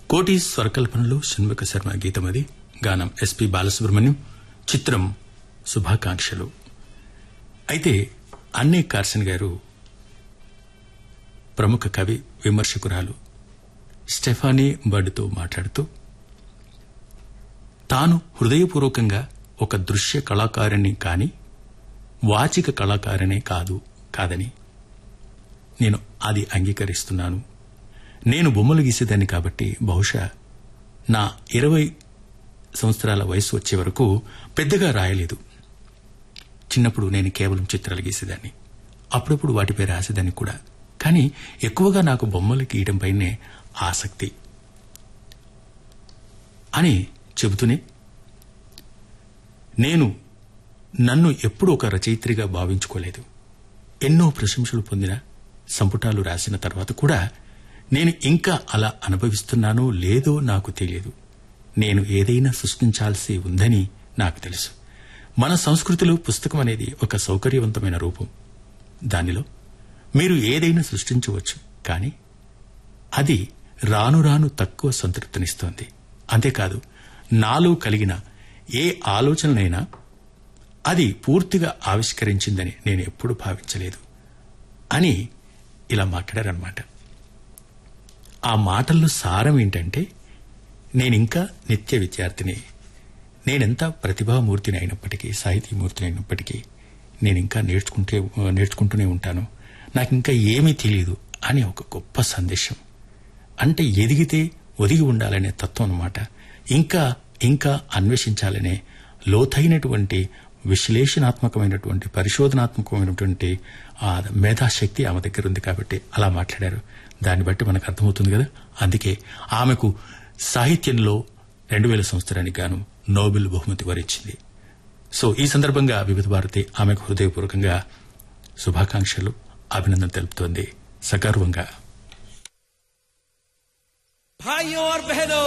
కోటి స్వరకల్పనలో షణ్ముఖ శర్మ గీతం అది గానం ఎస్పి బాలసుబ్రహ్మణ్యం చిత్రం శుభాకాంక్షలు అయితే అన్నే కార్సన్ గారు ప్రముఖ కవి విమర్శకురాలు స్టెఫానీ బర్డ్తో మాట్లాడుతూ తాను హృదయపూర్వకంగా ఒక దృశ్య కళాకారిణి కాని వాచిక కళాకారిణే కాదు కాదని నేను అది అంగీకరిస్తున్నాను నేను బొమ్మలు గీసేదాన్ని కాబట్టి బహుశా నా ఇరవై సంవత్సరాల వయసు వచ్చే వరకు పెద్దగా రాయలేదు చిన్నప్పుడు నేను కేవలం చిత్రాలు గీసేదాన్ని అప్పుడప్పుడు వాటిపై రాసేదాన్ని కూడా కానీ ఎక్కువగా నాకు బొమ్మలు గీయడంపైనే ఆసక్తి అని చెబుతూనే నేను నన్ను ఎప్పుడూ ఒక రచయిత్రిగా భావించుకోలేదు ఎన్నో ప్రశంసలు పొందిన సంపుటాలు రాసిన తర్వాత కూడా నేను ఇంకా అలా అనుభవిస్తున్నానో లేదో నాకు తెలియదు నేను ఏదైనా సృష్టించాల్సి ఉందని నాకు తెలుసు మన సంస్కృతిలో పుస్తకం అనేది ఒక సౌకర్యవంతమైన రూపం దానిలో మీరు ఏదైనా సృష్టించవచ్చు కానీ అది రాను రాను తక్కువ సంతృప్తినిస్తోంది అంతేకాదు నాలో కలిగిన ఏ ఆలోచనలైనా అది పూర్తిగా ఆవిష్కరించిందని నేను ఎప్పుడు భావించలేదు అని ఇలా మాట్లాడారనమాట ఆ మాటల్లో సారం ఏంటంటే నేనింకా నిత్య విద్యార్థిని నేనెంత ప్రతిభామూర్తిని అయినప్పటికీ సాహితీమూర్తిని అయినప్పటికీ నేనింకా నేర్చుకుంటే నేర్చుకుంటూనే ఉంటాను నాకు ఇంకా ఏమీ తెలియదు అని ఒక గొప్ప సందేశం అంటే ఎదిగితే ఒదిగి ఉండాలనే తత్వం అన్నమాట ఇంకా ఇంకా అన్వేషించాలనే లోతైనటువంటి విశ్లేషణాత్మకమైనటువంటి పరిశోధనాత్మకమైనటువంటి ఆ మేధాశక్తి ఆమె దగ్గర ఉంది కాబట్టి అలా మాట్లాడారు దాన్ని బట్టి మనకు అర్థమవుతుంది కదా అందుకే ఆమెకు సాహిత్యంలో రెండు వేల సంవత్సరానికి గాను నోబెల్ బహుమతి వరించింది సో ఈ సందర్భంగా వివిధ భారతి ఆమెకు హృదయపూర్వకంగా శుభాకాంక్షలు అభినందన తెలుపుతోంది సగర్వంగా भाइयों और बहनों